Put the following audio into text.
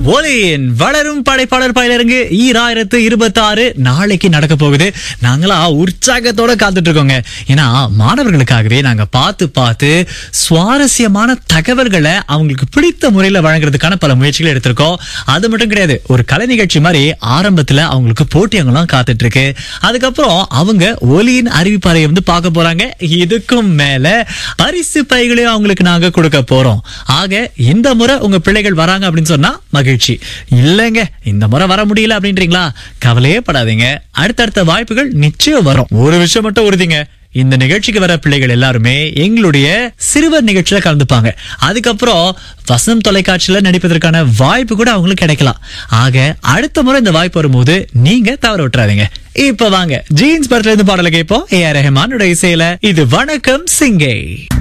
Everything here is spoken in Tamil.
ஒலியின் வளரும் படைப்பாளர் பயிலரங்கு ஈராயிரத்து இருபத்தி ஆறு நாளைக்கு நடக்க போகுது நாங்களா உற்சாகத்தோட காத்துட்டு இருக்கோங்க ஏன்னா மாணவர்களுக்காகவே நாங்க பார்த்து பார்த்து சுவாரஸ்யமான தகவல்களை அவங்களுக்கு பிடித்த முறையில வழங்குறதுக்கான பல முயற்சிகள் எடுத்திருக்கோம் அது மட்டும் கிடையாது ஒரு கலை நிகழ்ச்சி மாதிரி ஆரம்பத்துல அவங்களுக்கு போட்டியங்களும் காத்துட்டு இருக்கு அதுக்கப்புறம் அவங்க ஒலியின் அறிவிப்பாளையை வந்து பார்க்க போறாங்க இதுக்கும் மேல பரிசு பைகளையும் அவங்களுக்கு நாங்க கொடுக்க போறோம் ஆக இந்த முறை உங்க பிள்ளைகள் வராங்க அப்படின்னு சொன்னா மகிழ்ச்சி இல்லைங்க இந்த முறை வர முடியல அப்படின்றீங்களா கவலையே படாதீங்க அடுத்தடுத்த வாய்ப்புகள் நிச்சயம் வரும் ஒரு விஷயம் மட்டும் உறுதிங்க இந்த நிகழ்ச்சிக்கு வர பிள்ளைகள் எல்லாருமே எங்களுடைய சிறுவர் நிகழ்ச்சியில கலந்துப்பாங்க அதுக்கப்புறம் வசனம் தொலைக்காட்சியில நடிப்பதற்கான வாய்ப்பு கூட அவங்களுக்கு கிடைக்கலாம் ஆக அடுத்த முறை இந்த வாய்ப்பு வரும்போது நீங்க தவற விட்டுறாதீங்க இப்ப வாங்க ஜீன்ஸ் படத்துல இருந்து பாடலை கேட்போம் ஏ ஆர் ரஹ்மானோட இசையில இது வணக்கம் சிங்கை